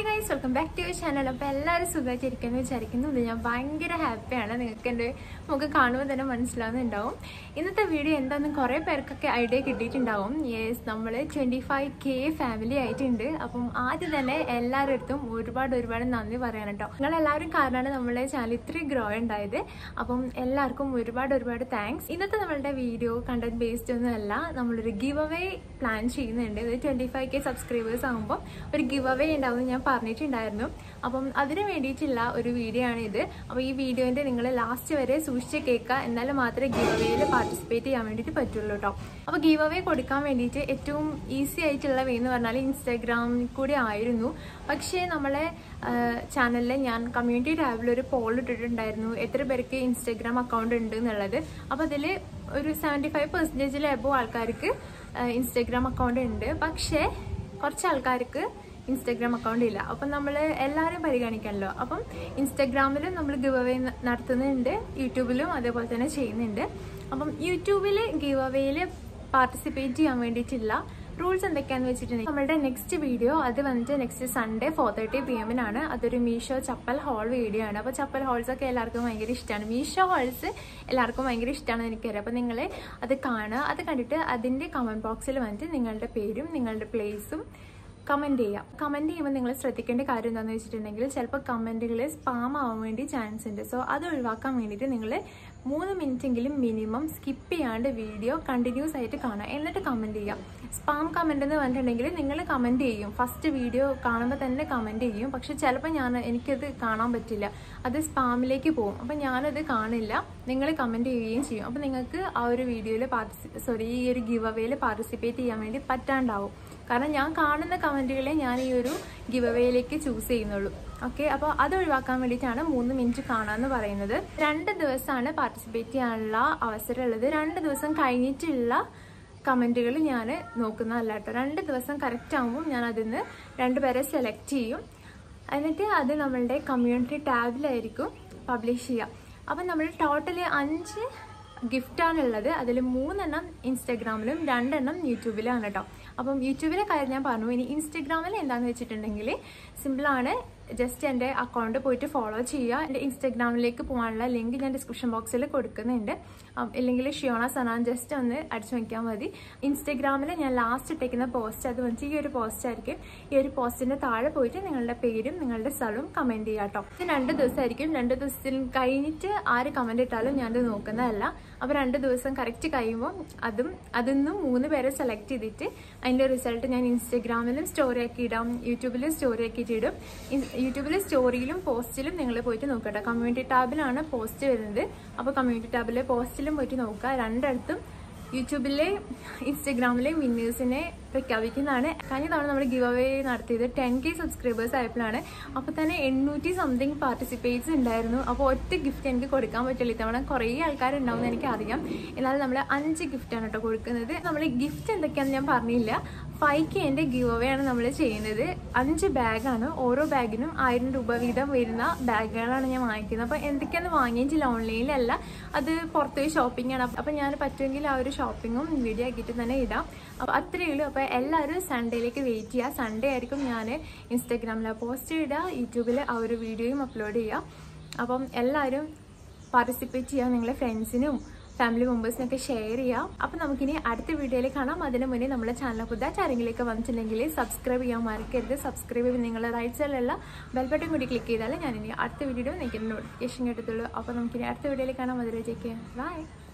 guys welcome back to your channel അപ്പോൾ എല്ലാവരും സുഖമായിട്ടിരിക്കുന്നു വിചാരിക്കുന്നു ഇത് ഞാൻ ഭയങ്കര ഹാപ്പിയാണ് നിങ്ങൾക്ക് എൻ്റെ മുഖം കാണുമ്പോൾ തന്നെ മനസ്സിലാവുന്നുണ്ടാവും ഇന്നത്തെ വീഡിയോ എന്താണെന്ന് കുറേ പേർക്കൊക്കെ ഐഡിയ കിട്ടിയിട്ടുണ്ടാവും യെസ് നമ്മൾ ട്വൻറ്റി ഫൈവ് കെ ഫാമിലി ആയിട്ടുണ്ട് അപ്പം ആദ്യം തന്നെ എല്ലാവരുടെ അടുത്തും ഒരുപാട് ഒരുപാട് നന്ദി പറയാൻ കേട്ടോ നിങ്ങളെല്ലാവരും കാരണമാണ് നമ്മളെ ചാനൽ ഇത്രയും ഗ്രോ ഉണ്ടായത് അപ്പം എല്ലാവർക്കും ഒരുപാട് ഒരുപാട് താങ്ക്സ് ഇന്നത്തെ നമ്മളുടെ വീഡിയോ കണ്ടന്റ് ബേസ്ഡ് ഒന്നും അല്ല നമ്മളൊരു ഗിവ് അവേ പ്ലാൻ ചെയ്യുന്നുണ്ട് ഇത് ട്വൻറ്റി ഫൈവ് കെ സബ്സ്ക്രൈബേഴ്സ് ആകുമ്പോൾ ഒരു ഗിവ് അവേ ഉണ്ടാവും ഞാൻ പറഞ്ഞിട്ടുണ്ടായിരുന്നു അപ്പം അതിന് വേണ്ടിയിട്ടുള്ള ഒരു വീഡിയോ ആണ് ഇത് അപ്പോൾ ഈ വീഡിയോൻ്റെ നിങ്ങൾ ലാസ്റ്റ് വരെ സൂക്ഷിച്ച് കേൾക്കുക എന്നാലും മാത്രമേ ഗിവ് അവേയിൽ പാർട്ടിസിപ്പേറ്റ് ചെയ്യാൻ വേണ്ടിയിട്ട് പറ്റുള്ളൂ കേട്ടോ അപ്പോൾ ഗിവ് അവേ കൊടുക്കാൻ വേണ്ടിയിട്ട് ഏറ്റവും ഈസി ആയിട്ടുള്ള വേ എന്ന് പറഞ്ഞാൽ ഇൻസ്റ്റാഗ്രാമിൽ കൂടി ആയിരുന്നു പക്ഷേ നമ്മളെ ചാനലിൽ ഞാൻ കമ്മ്യൂണിറ്റി ടാബിൽ ഒരു പോൾ ഇട്ടിട്ടുണ്ടായിരുന്നു എത്ര പേർക്ക് ഇൻസ്റ്റാഗ്രാം അക്കൗണ്ട് ഉണ്ട് എന്നുള്ളത് അപ്പോൾ അതിൽ ഒരു സെവൻറ്റി ഫൈവ് പെർസെൻറ്റേജിൽ എബോ ആൾക്കാർക്ക് ഇൻസ്റ്റാഗ്രാം അക്കൗണ്ട് ഉണ്ട് പക്ഷേ കുറച്ച് ആൾക്കാർക്ക് ഇൻസ്റ്റാഗ്രാം അക്കൗണ്ട് ഇല്ല അപ്പം നമ്മൾ എല്ലാവരും പരിഗണിക്കണമല്ലോ അപ്പം ഇൻസ്റ്റാഗ്രാമിലും നമ്മൾ ഗിവ് അവേ നടത്തുന്നുണ്ട് യൂട്യൂബിലും അതേപോലെ തന്നെ ചെയ്യുന്നുണ്ട് അപ്പം യൂട്യൂബിൽ ഗിവ് അവേയിൽ പാർട്ടിസിപ്പേറ്റ് ചെയ്യാൻ വേണ്ടിയിട്ടില്ല റൂൾസ് എന്തൊക്കെയാണെന്ന് വെച്ചിട്ടുണ്ടെങ്കിൽ നമ്മുടെ നെക്സ്റ്റ് വീഡിയോ അത് വന്നിട്ട് next Sunday four thirty P എമ്മിനാണ് അതൊരു മീഷോ ചപ്പൽ ഹോൾ വീഡിയോ ആണ് അപ്പോൾ ചപ്പൽ ഹോൾസ് ഒക്കെ എല്ലാവർക്കും ഭയങ്കര ഇഷ്ടമാണ് മീഷോ ഹോൾസ് എല്ലാവർക്കും ഭയങ്കര ഇഷ്ടമാണെന്ന് എനിക്കറിയാം അപ്പോൾ നിങ്ങൾ അത് കാണുക അത് കണ്ടിട്ട് അതിൻ്റെ കമൻറ്റ് ബോക്സിൽ വന്നിട്ട് നിങ്ങളുടെ പേരും നിങ്ങളുടെ പ്ലേസും കമൻറ്റ് ചെയ്യാം കമൻറ്റ് ചെയ്യുമ്പോൾ നിങ്ങൾ ശ്രദ്ധിക്കേണ്ട കാര്യം എന്താണെന്ന് വെച്ചിട്ടുണ്ടെങ്കിൽ ചിലപ്പോൾ കമൻറ്റുകൾ സ്പാം ആവാൻ വേണ്ടി ചാൻസ് ഉണ്ട് സോ അത് ഒഴിവാക്കാൻ വേണ്ടിയിട്ട് നിങ്ങൾ മൂന്ന് മിനിറ്റെങ്കിലും മിനിമം സ്കിപ്പ് ചെയ്യാണ്ട് വീഡിയോ കണ്ടിന്യൂസ് ആയിട്ട് കാണാം എന്നിട്ട് കമൻറ്റ് ചെയ്യാം സ്പാം കമൻ്റ് എന്ന് പറഞ്ഞിട്ടുണ്ടെങ്കിൽ നിങ്ങൾ കമൻറ്റ് ചെയ്യും ഫസ്റ്റ് വീഡിയോ കാണുമ്പോൾ തന്നെ കമൻറ്റ് ചെയ്യും പക്ഷെ ചിലപ്പോൾ ഞാൻ എനിക്കത് കാണാൻ പറ്റില്ല അത് സ്പാമിലേക്ക് പോകും അപ്പം ഞാനത് കാണില്ല നിങ്ങൾ കമൻറ്റ് ചെയ്യുകയും ചെയ്യും അപ്പോൾ നിങ്ങൾക്ക് ആ ഒരു വീഡിയോയിൽ പാർട്ടിസി സോറി ഈ ഒരു ഗിവ് അവേയിൽ പാർട്ടിസിപ്പേറ്റ് ചെയ്യാൻ വേണ്ടി പറ്റാണ്ടാവും കാരണം ഞാൻ കാണുന്ന കമൻറ്റുകളെ ഞാൻ ഈ ഒരു ഗിവ് അവേയിലേക്ക് ചൂസ് ചെയ്യുന്നുള്ളൂ ഓക്കെ അപ്പോൾ അത് ഒഴിവാക്കാൻ വേണ്ടിയിട്ടാണ് മൂന്ന് മിനിറ്റ് കാണാമെന്ന് പറയുന്നത് രണ്ട് ദിവസമാണ് പാർട്ടിസിപ്പേറ്റ് ചെയ്യാനുള്ള അവസരം ഉള്ളത് രണ്ട് ദിവസം കഴിഞ്ഞിട്ടുള്ള കമൻറ്റുകൾ ഞാൻ നോക്കുന്നതല്ല കേട്ടോ രണ്ട് ദിവസം കറക്റ്റ് ആകുമ്പോൾ ഞാൻ അതിൽ നിന്ന് രണ്ട് പേരെ സെലക്ട് ചെയ്യും എന്നിട്ട് അത് നമ്മളുടെ കമ്മ്യൂണിറ്റി ടാബിലായിരിക്കും പബ്ലിഷ് ചെയ്യുക അപ്പം നമ്മൾ ടോട്ടൽ അഞ്ച് ഗിഫ്റ്റാണുള്ളത് അതിൽ മൂന്നെണ്ണം ഇൻസ്റ്റാഗ്രാമിലും രണ്ടെണ്ണം യൂട്യൂബിലാണ് കേട്ടോ അപ്പം യൂട്യൂബിലെ കാര്യം ഞാൻ പറഞ്ഞു ഇനി ഇൻസ്റ്റാഗ്രാമിൽ എന്താണെന്ന് വെച്ചിട്ടുണ്ടെങ്കിൽ സിമ്പിളാണ് ജസ്റ്റ് എൻ്റെ അക്കൗണ്ട് പോയിട്ട് ഫോളോ ചെയ്യുക എൻ്റെ ഇൻസ്റ്റാഗ്രാമിലേക്ക് പോകാനുള്ള ലിങ്ക് ഞാൻ ഡിസ്ക്രിപ്ഷൻ ബോക്സിൽ കൊടുക്കുന്നുണ്ട് ഇല്ലെങ്കിൽ ഷിയോണ സനാൻ ജസ്റ്റ് ഒന്ന് അടിച്ചു നോക്കിയാൽ മതി ഇൻസ്റ്റാഗ്രാമിൽ ഞാൻ ലാസ്റ്റ് ഇട്ടേക്കുന്ന പോസ്റ്റ് അത് വന്നിട്ട് ഈ ഒരു പോസ്റ്റ് ആയിരിക്കും ഈ ഒരു പോസ്റ്റിൻ്റെ താഴെ പോയിട്ട് നിങ്ങളുടെ പേരും നിങ്ങളുടെ സ്ഥലവും കമൻറ്റ് ചെയ്യുക കേട്ടോ ഇത് രണ്ട് ദിവസമായിരിക്കും രണ്ട് ദിവസത്തിൽ കഴിഞ്ഞിട്ട് ആര് കമൻറ്റ് ഇട്ടാലും ഞാനത് നോക്കുന്നതല്ല അപ്പോൾ രണ്ട് ദിവസം കറക്റ്റ് കഴിയുമ്പോൾ അതും അതിൽ നിന്നും മൂന്ന് പേരെ സെലക്ട് ചെയ്തിട്ട് അതിൻ്റെ റിസൾട്ട് ഞാൻ ഇൻസ്റ്റാഗ്രാമിലും സ്റ്റോറി ആക്കി ഇടാം യൂട്യൂബിലും സ്റ്റോറി ആക്കിയിട്ട് ഇടും യൂട്യൂബിലെ സ്റ്റോറിയിലും പോസ്റ്റിലും നിങ്ങൾ പോയിട്ട് നോക്കട്ടെ കമ്മ്യൂണിറ്റി ടാബിലാണ് പോസ്റ്റ് വരുന്നത് അപ്പോൾ കമ്മ്യൂണിറ്റി ടാബിലെ പോസ്റ്റിലും പോയിട്ട് നോക്കുക രണ്ടിടത്തും യൂട്യൂബിലെ ഇൻസ്റ്റഗ്രാമിലെ വിന്നേഴ്സിനെ പ്രഖ്യാപിക്കുന്നതാണ് കഴിഞ്ഞ തവണ നമ്മൾ ഗിവ് അവേ നടത്തിയത് ടെൻ കെ സബ്സ്ക്രൈബേഴ്സ് ആയപ്പോഴാണ് അപ്പോൾ തന്നെ എണ്ണൂറ്റി സംതിങ് പാർട്ടിസിപ്പേറ്റ്സ് ഉണ്ടായിരുന്നു അപ്പോൾ ഒറ്റ ഗിഫ്റ്റ് എനിക്ക് കൊടുക്കാൻ പറ്റില്ല ഇത്തവണ കുറേ ആൾക്കാരുണ്ടാവും എന്ന് എനിക്കറിയാം എന്നാൽ നമ്മൾ അഞ്ച് ഗിഫ്റ്റാണ് കേട്ടോ കൊടുക്കുന്നത് നമ്മൾ ഗിഫ്റ്റ് എന്തൊക്കെയാണെന്ന് ഞാൻ പറഞ്ഞില്ല ഫൈവ് കെ എൻ്റെ ഗിവ് അവേ ആണ് നമ്മൾ ചെയ്യുന്നത് അഞ്ച് ബാഗാണ് ഓരോ ബാഗിനും ആയിരം രൂപ വീതം വരുന്ന ബാഗുകളാണ് ഞാൻ വാങ്ങിക്കുന്നത് അപ്പോൾ എന്തൊക്കെയാണെന്ന് വാങ്ങിയിട്ടില്ല ഓൺലൈനിലല്ല അത് പുറത്തുപോയി ഷോപ്പിംഗ് ആണ് അപ്പോൾ ഞാൻ പറ്റുമെങ്കിൽ ആ ഒരു ഷോപ്പിങ്ങും വീഡിയോ ആക്കിയിട്ട് തന്നെ ഇടാം അപ്പോൾ അത്രയേ ഉള്ളൂ അപ്പോൾ എല്ലാവരും സൺഡേയിലേക്ക് വെയിറ്റ് ചെയ്യുക സൺഡേ ആയിരിക്കും ഞാൻ ഇൻസ്റ്റാഗ്രാമിൽ പോസ്റ്റ് ഇടുക യൂട്യൂബിൽ ആ ഒരു വീഡിയോയും അപ്ലോഡ് ചെയ്യുക അപ്പം എല്ലാവരും പാർട്ടിസിപ്പേറ്റ് ചെയ്യുക നിങ്ങളെ ഫ്രണ്ട്സിനും ഫാമിലി മെമ്പേഴ്സിനൊക്കെ ഷെയർ ചെയ്യാം അപ്പം നമുക്കിനി അടുത്ത വീഡിയോയിൽ കാണാം അതിന് മുന്നേ നമ്മുടെ ചാനൽ പുതുതായിട്ട് ആരെങ്കിലേക്ക് വന്നിട്ടുണ്ടെങ്കിൽ സബ്സ്ക്രൈബ് ചെയ്യാൻ മറക്കരുത് സബ്സ്ക്രൈബ് ചെയ്യുമ്പോൾ നിങ്ങൾ റൈറ്റ് സൈഡിലുള്ള ബെൽ ബട്ടൺ കൂടി ക്ലിക്ക് ചെയ്താൽ ഞാൻ ഇനി അടുത്ത വീഡിയോ എനിക്ക് നോട്ടിഫിക്കേഷൻ കിട്ടത്തുള്ളൂ അപ്പോൾ നമുക്കിനി അടുത്ത വീഡിയോയിൽ കാണാം അതിലേക്ക് ബൈ